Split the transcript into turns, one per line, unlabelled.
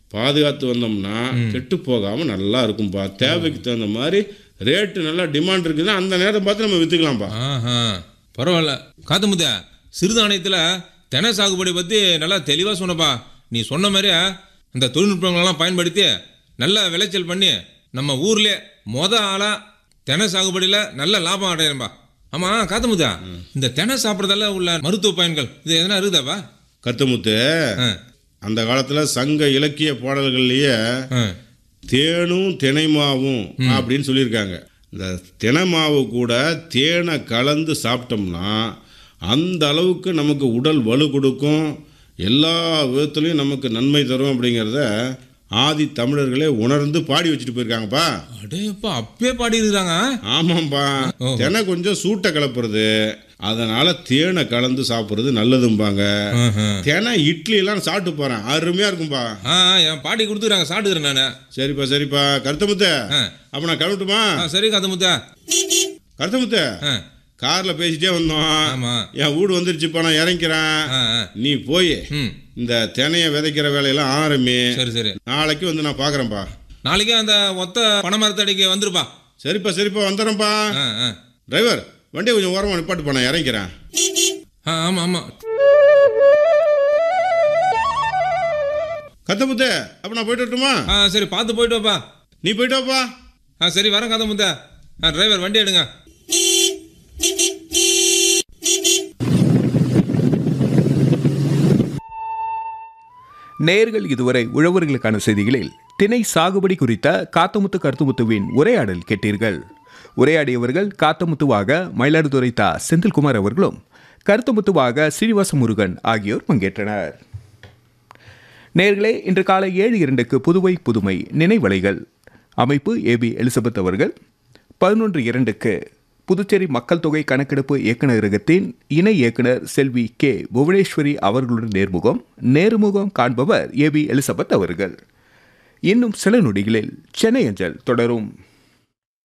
பாதுகாத்து வந்தோம்னா கெட்டு போகாமல் நல்லா இருக்கும்பா தேவைக்கு தகுந்த மாதிரி ரேட்டு நல்லா டிமாண்ட் இருக்குதுன்னா அந்த நேரத்தை பார்த்து நம்ம விற்றுக்கலாம்ப்பா
ஆஹா பரவாயில்ல காத்தமுத்த சிறுதானியத்தில் தெனை சாகுபடி பற்றி நல்லா தெளிவாக சொன்னப்பா நீ சொன்ன மாதிரியே அந்த தொழில்நுட்பங்களெல்லாம் பயன்படுத்தி நல்ல விளைச்சல் பண்ணி நம்ம ஊர்லேயே மொத ஆளாக தெனை சாகுபடியில் நல்ல லாபம் அடையிறம்பா ஆமாம் காத்தமுத்தா இந்த தெனை சாப்பிட்றதால உள்ள மருத்துவ பயன்கள் இது எதனா இருக்குதாப்பா
கத்துமுத்து
ஆ
அந்த காலத்தில் சங்க இலக்கிய பாடல்கள்லேயே
ஆ
தேனும் தினைமாவும் அப்படின்னு சொல்லியிருக்காங்க இந்த தினைமாவு கூட தேனை கலந்து சாப்பிட்டோம்னா அந்த அளவுக்கு நமக்கு உடல் வலு கொடுக்கும் எல்லா விதத்துலையும் நமக்கு நன்மை தரும் அப்படிங்கிறத ஆதி தமிழர்களே உணர்ந்து பாடி வச்சுட்டு போயிருக்காங்கப்பா
அடேப்பா அப்பயே பாடி இருக்கிறாங்க
ஆமாம்பா
ஓஹோ.
தினை கொஞ்சம் சூட்டை கலப்புறது அதனால தேனை கலந்து சாப்பிட்றது நல்லதும்பாங்க தினை இட்லி எல்லாம் சாப்பிட்டு போறேன் அருமையா இருக்கும்பா
ஆ என் பாட்டி கொடுத்துக்கிறாங்க சாப்பிட்டுக்கிறேன் நான்
சரிப்பா சரிப்பா கருத்தமுத்த
ஆ
அப்ப நான் கிளம்பட்டுமா
ஆ சரி காத்தமுத்தா
கருத்தமுத்த
ஆ
கார்ல பேசிட்டே வந்தோம்
ஆமாம்
என் வீடு வந்துருச்சுப்பா நான் இறங்கிறேன்
ஆ ஆ
நீ போய்
ம்
இந்த தினையை விதைக்கிற வேலையெல்லாம் ஆரம்பி
சரி சரி
நாளைக்கு வந்து நான் பார்க்குறேன்ப்பா
நாளைக்கே அந்த ஒத்த பனைமரத்தடிக்கு வந்துருப்பா
சரிப்பா சரிப்பா வந்துடுறேன்ப்பா
ஆ ஆ
டிரைவர் வண்டியை கொஞ்சம் ஓரமாக நிப்பாட்டுப்பா நான் இறங்கிறேன்
ஆ ஆமாம் ஆமாம்
கத்தமுத்த அப்போ நான் போயிட்டு வரட்டுமா
ஆ சரி பார்த்து போயிட்டு வாப்பா
நீ போயிட்டு வாப்பா
ஆ சரி வரேன் கதை முத்த ஆ டிரைவர் வண்டி எடுங்க
நேர்கள் இதுவரை உழவர்களுக்கான செய்திகளில் திணை சாகுபடி குறித்த காத்தமுத்து கருத்துமுத்துவின் உரையாடல் கேட்டீர்கள் உரையாடியவர்கள் காத்தமுத்துவாக மயிலாடுதுறை தா செந்தில்குமார் அவர்களும் கருத்துமுத்துவாக சீனிவாச முருகன் ஆகியோர் பங்கேற்றனர் நேர்களே இன்று காலை ஏழு இரண்டுக்கு புதுவை புதுமை நினைவலைகள் அமைப்பு ஏபி எலிசபெத் அவர்கள் பதினொன்று இரண்டுக்கு புதுச்சேரி மக்கள் தொகை கணக்கெடுப்பு இயக்குநரகத்தின் இணை இயக்குனர் செல்வி கே புவனேஸ்வரி அவர்களுடன் நேர்முகம் நேர்முகம் காண்பவர் ஏபி எலிசபெத் அவர்கள் இன்னும் சில நொடிகளில் சென்னை அஞ்சல் தொடரும்